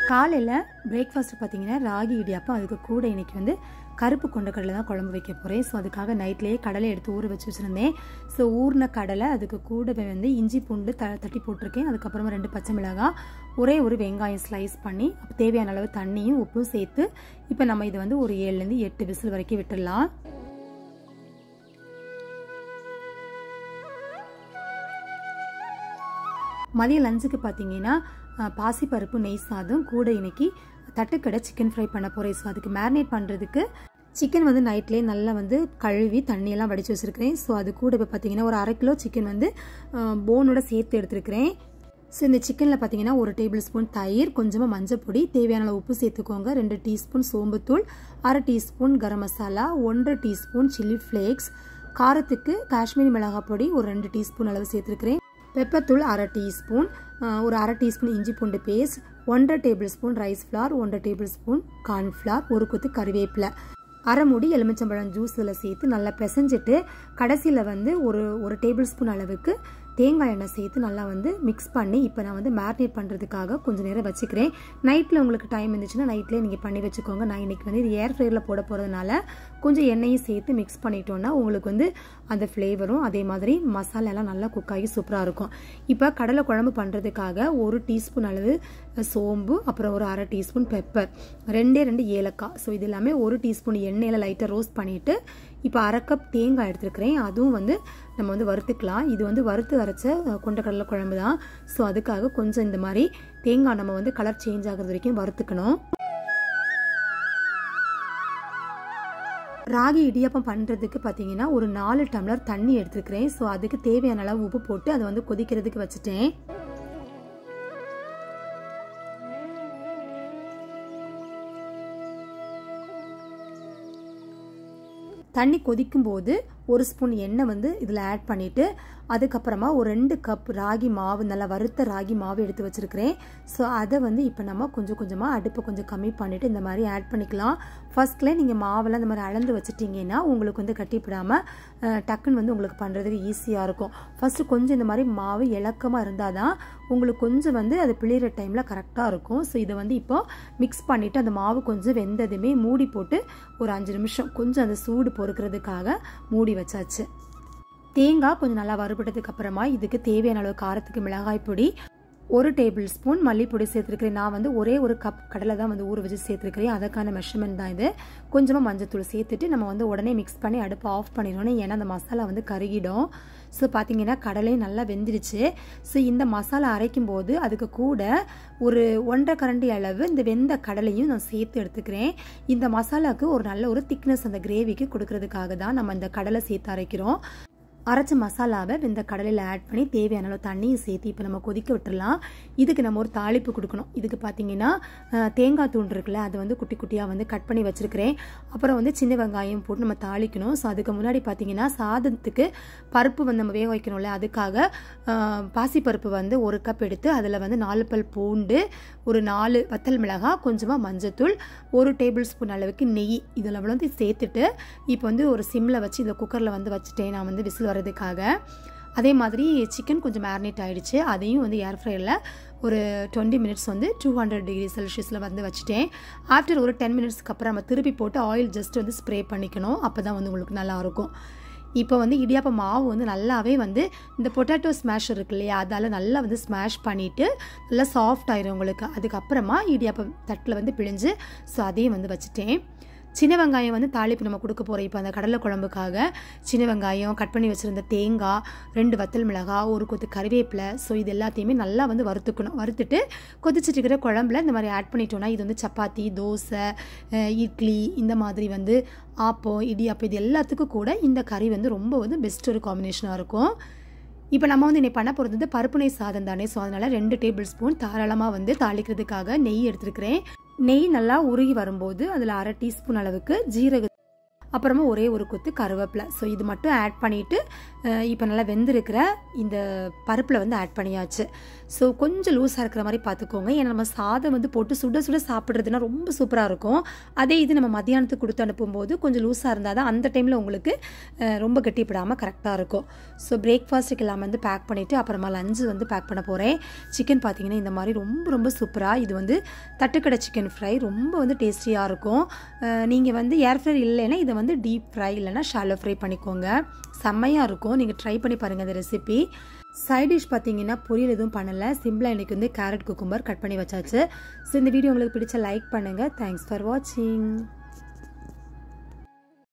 காலையில் பிரேக்ஃபாஸ்ட் பார்த்தீங்கன்னா ராகி இடியாப்பம் அதுக்கு கூட இன்னைக்கு வந்து கருப்பு கொண்ட கடலை தான் குழம்பு வைக்க போகிறேன் ஸோ அதுக்காக நைட்லேயே கடலை எடுத்து ஊற வச்சு வச்சுருந்தேன் ஸோ ஊறின கடலை அதுக்கு கூடவே வந்து இஞ்சி பூண்டு த தட்டி போட்டிருக்கேன் அதுக்கப்புறமா ரெண்டு பச்சை மிளகாய் ஒரே ஒரு வெங்காயம் ஸ்லைஸ் பண்ணி அப்போ தேவையான அளவு தண்ணியும் உப்பும் சேர்த்து இப்போ நம்ம இது வந்து ஒரு ஏழுலேருந்து எட்டு விசில் வரைக்கும் விட்டுடலாம் மதிய லஞ்சுக்கு பார்த்தீங்கன்னா பாசிப்பருப்பு நெய் சாதம் கூட இன்னைக்கு தட்டுக்கடை சிக்கன் ஃப்ரை பண்ண போகிறேன் ஸோ அதுக்கு மேரினேட் பண்ணுறதுக்கு சிக்கன் வந்து நைட்லேயே நல்லா வந்து கழுவி தண்ணியெல்லாம் வடித்து வச்சுருக்கிறேன் ஸோ அது கூட இப்போ பார்த்தீங்கன்னா ஒரு அரை கிலோ சிக்கன் வந்து போனோட சேர்த்து எடுத்துருக்கிறேன் ஸோ இந்த சிக்கனில் பார்த்தீங்கன்னா ஒரு டேபிள் ஸ்பூன் தயிர் கொஞ்சமாக மஞ்சள் பொடி தேவையான அளவு உப்பு சேர்த்துக்கோங்க ரெண்டு டீஸ்பூன் சோம்புத்தூள் அரை டீஸ்பூன் கரம் மசாலா ஒன்றரை டீஸ்பூன் சில்லி ஃப்ளேக்ஸ் காரத்துக்கு காஷ்மீரி மிளகாய் பொடி ஒரு ரெண்டு டீஸ்பூன் அளவு சேர்த்துருக்கிறேன் பெப்பத்தூள் அரை டீஸ்பூன் ஒரு அரை டீஸ்பூன் இஞ்சி பூண்டு பேஸ்ட் ஒன்றரை டேபிள் ஸ்பூன் ரைஸ் ஃப்ளார் ஒன்றரை டேபிள் ஸ்பூன் கார்ன்ஃப்ளார் ஒரு கொத்து கருவேப்பிலை அரை மூடி எலுமிச்சம்பழம் ஜூஸ் இதில் சேர்த்து நல்லா பிசைஞ்சிட்டு கடைசியில் வந்து ஒரு ஒரு டேபிள் ஸ்பூன் அளவுக்கு தேங்காய் எண்ணெய் சேர்த்து நல்லா வந்து மிக்ஸ் பண்ணி இப்போ நான் வந்து மேரினேட் பண்ணுறதுக்காக கொஞ்சம் நேரம் வச்சுக்கிறேன் நைட்டில் உங்களுக்கு டைம் இருந்துச்சுன்னா நைட்லேயே நீங்கள் பண்ணி வச்சுக்கோங்க நான் இன்றைக்கி வந்து இது ஏர் ஃப்ரையரில் போட போகிறதுனால கொஞ்சம் எண்ணெயும் சேர்த்து மிக்ஸ் பண்ணிட்டோன்னா உங்களுக்கு வந்து அந்த ஃப்ளேவரும் அதே மாதிரி மசாலாலாம் நல்லா குக் ஆகி சூப்பராக இருக்கும் இப்போ கடலை குழம்பு பண்ணுறதுக்காக ஒரு டீஸ்பூன் அளவு சோம்பு அப்புறம் ஒரு அரை டீஸ்பூன் பெப்பர் ரெண்டே ரெண்டு ஏலக்காய் ஸோ இது எல்லாமே ஒரு டீஸ்பூன் எண்ணெயில் லைட்டாக ரோஸ்ட் பண்ணிவிட்டு இப்போ அரை கப் தேங்காய் எடுத்துருக்கிறேன் அதுவும் வந்து நம்ம வந்து வறுத்துக்கலாம் இது வந்து வறுத்து அரைச்ச கொண்டக்கடலை குழம்பு தான் ஸோ அதுக்காக கொஞ்சம் இந்த மாதிரி தேங்காய் நம்ம வந்து கலர் சேஞ்ச் ஆகுறது வரைக்கும் வறுத்துக்கணும் ராகி இடியாப்பம் பண்ணுறதுக்கு பார்த்தீங்கன்னா ஒரு நாலு டம்ளர் தண்ணி எடுத்துருக்கிறேன் ஸோ அதுக்கு தேவையான அளவு உப்பு போட்டு அதை வந்து கொதிக்கிறதுக்கு வச்சுட்டேன் தண்ணி கொதிக்கும் போது ஒரு ஸ்பூன் எண்ணெய் வந்து இதில் ஆட் பண்ணிவிட்டு அதுக்கப்புறமா ஒரு ரெண்டு கப் ராகி மாவு நல்லா வறுத்த ராகி மாவு எடுத்து வச்சுருக்கிறேன் ஸோ அதை வந்து இப்போ நம்ம கொஞ்சம் கொஞ்சமாக அடுப்பை கொஞ்சம் கம்மி பண்ணிவிட்டு இந்த மாதிரி ஆட் பண்ணிக்கலாம் ஃபர்ஸ்ட்ல நீங்கள் மாவெல்லாம் இந்த மாதிரி அளந்து வச்சுட்டிங்கன்னா உங்களுக்கு வந்து கட்டிப்பிடாமல் டக்குன்னு வந்து உங்களுக்கு பண்ணுறதுக்கு ஈஸியாக இருக்கும் ஃபஸ்ட்டு கொஞ்சம் இந்த மாதிரி மாவு இலக்கமாக இருந்தால் தான் உங்களுக்கு கொஞ்சம் வந்து அது பிழிகிற டைமில் கரெக்டாக இருக்கும் ஸோ இதை வந்து இப்போ மிக்ஸ் பண்ணிவிட்டு அந்த மாவு கொஞ்சம் வெந்ததுமே மூடி போட்டு ஒரு அஞ்சு நிமிஷம் கொஞ்சம் அந்த சூடு பொறுக்கிறதுக்காக மூடி வச்சாச்சு தேங்காய் கொஞ்சம் நல்லா வறுபட்டதுக்கு அப்புறமா இதுக்கு தேவையான அளவு காரத்துக்கு மிளகாய் பொடி ஒரு டேபிள் ஸ்பூன் மல்லிப்பொடி சேர்த்துருக்கிறேன் நான் வந்து ஒரே ஒரு கப் கடலை தான் வந்து ஊற வச்சு சேர்த்துருக்கிறேன் அதுக்கான மெஷர்மெண்ட் தான் இது கொஞ்சமாக மஞ்சத்தூள் சேர்த்துட்டு நம்ம வந்து உடனே மிக்ஸ் பண்ணி அடுப்பை ஆஃப் பண்ணிடணும் ஏன்னா அந்த மசாலா வந்து கருகிடும் ஸோ பார்த்தீங்கன்னா கடலையும் நல்லா வெந்துடுச்சு ஸோ இந்த மசாலா அரைக்கும் போது அதுக்கு கூட ஒரு ஒன்றரை கரண்டி அளவு இந்த வெந்த கடலையும் நான் சேர்த்து எடுத்துக்கிறேன் இந்த மசாலாவுக்கு ஒரு நல்ல ஒரு திக்னஸ் அந்த கிரேவிக்கு கொடுக்கறதுக்காக தான் நம்ம இந்த கடலை சேர்த்து அரைக்கிறோம் அரைச்ச மசாலாவை இந்த கடலையில் ஆட் பண்ணி தேவையான அளவு தண்ணியும் சேர்த்து இப்போ நம்ம கொதிக்க விட்டுறலாம் இதுக்கு நம்ம ஒரு தாளிப்பு கொடுக்கணும் இதுக்கு பார்த்தீங்கன்னா தேங்காய் தூண்டு இருக்குல்ல அதை வந்து குட்டி குட்டியாக வந்து கட் பண்ணி வச்சுருக்கிறேன் அப்புறம் வந்து சின்ன வெங்காயம் போட்டு நம்ம தாளிக்கணும் ஸோ அதுக்கு முன்னாடி பார்த்தீங்கன்னா சாதத்துக்கு பருப்பு வந்து நம்ம வேக வைக்கணும்ல அதுக்காக பாசிப்பருப்பு வந்து ஒரு கப் எடுத்து அதில் வந்து நாலு பல் பூண்டு ஒரு நாலு வத்தல் மிளகாய் கொஞ்சமாக மஞ்சத்தூள் ஒரு டேபிள் ஸ்பூன் அளவுக்கு நெய் இதில் வந்து சேர்த்துட்டு இப்போ வந்து ஒரு சிம்மில் வச்சு இந்த குக்கரில் வந்து வச்சுட்டேன் நான் வந்து விசில் வர்றதுக்காக அதே மாதிரி சிக்கன் கொஞ்சம் மேரினேட் ஆகிடுச்சு அதையும் வந்து ஏர் ஃப்ரையரில் ஒரு டுவெண்ட்டி மினிட்ஸ் வந்து டூ ஹண்ட்ரட் டிகிரி செல்சியஸில் வந்து வச்சுட்டேன் ஆஃப்டர் ஒரு டென் மினிட்ஸ்க்கு அப்புறம் நம்ம திருப்பி போட்டு ஆயில் ஜஸ்ட் வந்து ஸ்ப்ரே பண்ணிக்கணும் அப்போ தான் வந்து உங்களுக்கு நல்லாயிருக்கும் இப்போ வந்து இடியாப்ப மாவு வந்து நல்லாவே வந்து இந்த பொட்டேட்டோ ஸ்மாஷ் இருக்கு இல்லையா அதால் நல்லா வந்து ஸ்மாஷ் பண்ணிவிட்டு நல்லா சாஃப்ட் ஆயிரும் உங்களுக்கு அதுக்கப்புறமா இடியாப்பம் தட்டில் வந்து பிழிஞ்சு ஸோ அதையும் வந்து வச்சுட்டேன் சின்ன வெங்காயம் வந்து தாளிப்பு நம்ம கொடுக்க போகிறோம் இப்போ அந்த கடலை குழம்புக்காக சின்ன வெங்காயம் கட் பண்ணி வச்சுருந்த தேங்காய் ரெண்டு வத்தல் மிளகாய் ஒரு கொத்து கறிவேப்பிலை ஸோ இது எல்லாத்தையுமே நல்லா வந்து வறுத்துக்கணும் வறுத்துட்டு கொதிச்சுட்டு இருக்கிற குழம்புல இந்த மாதிரி ஆட் பண்ணிட்டோம்னா இது வந்து சப்பாத்தி தோசை இட்லி இந்த மாதிரி வந்து ஆப்பம் இடியாப்பம் இது எல்லாத்துக்கும் கூட இந்த கறி வந்து ரொம்ப வந்து பெஸ்ட் ஒரு காம்பினேஷனாக இருக்கும் இப்போ நம்ம வந்து இன்னைக்கு பண்ண போகிறது வந்து பருப்பு நெய் சாதம் தானே ஸோ அதனால் ரெண்டு டேபிள் ஸ்பூன் தாராளமாக வந்து தாளிக்கிறதுக்காக நெய் எடுத்துருக்கிறேன் நெய் நல்லா உருகி வரும்போது அதில் அரை டீஸ்பூன் அளவுக்கு ஜீரக அப்புறமா ஒரே ஒரு கொத்து கருவேப்பிலை ஸோ இது மட்டும் ஆட் பண்ணிவிட்டு இப்போ நல்லா வெந்திருக்கிற இந்த பருப்பில் வந்து ஆட் பண்ணியாச்சு ஸோ கொஞ்சம் லூஸாக இருக்கிற மாதிரி பார்த்துக்கோங்க ஏன்னா நம்ம சாதம் வந்து போட்டு சுட சுட சாப்பிட்றதுனா ரொம்ப சூப்பராக இருக்கும் அதே இது நம்ம மத்தியானத்துக்கு கொடுத்து அனுப்பும்போது கொஞ்சம் லூஸாக இருந்தால் தான் அந்த டைமில் உங்களுக்கு அஹ், ரொம்ப கட்டிப்படாமல் கரெக்டாக இருக்கும் ஸோ பிரேக்ஃபாஸ்ட்டுக்கு எல்லாம் வந்து பேக் பண்ணிவிட்டு அப்புறமா லஞ்சு வந்து பேக் பண்ண போகிறேன் சிக்கன் பார்த்தீங்கன்னா இந்த மாதிரி ரொம்ப ரொம்ப சூப்பராக இது வந்து தட்டுக்கடை சிக்கன் ஃப்ரை ரொம்ப வந்து டேஸ்டியாக இருக்கும் நீங்கள் வந்து ஏர் ஃப்ரை இல்லைன்னா இதை வந்து டீப் ஃப்ரை இல்லைன்னா ஷாலோ ஃப்ரை பண்ணிக்கோங்க செம்மையாக இருக்கும் நீங்கள் ட்ரை பண்ணி பாருங்கள் இந்த ரெசிபி சைட் டிஷ் பார்த்தீங்கன்னா பொரியல் எதுவும் பண்ணலை சிம்பிளாக இன்றைக்கி வந்து கேரட் குக்கும்பர் கட் பண்ணி வச்சாச்சு ஸோ இந்த வீடியோ உங்களுக்கு பிடிச்ச லைக் பண்ணுங்கள் தேங்க்ஸ் ஃபார் வாட்சிங்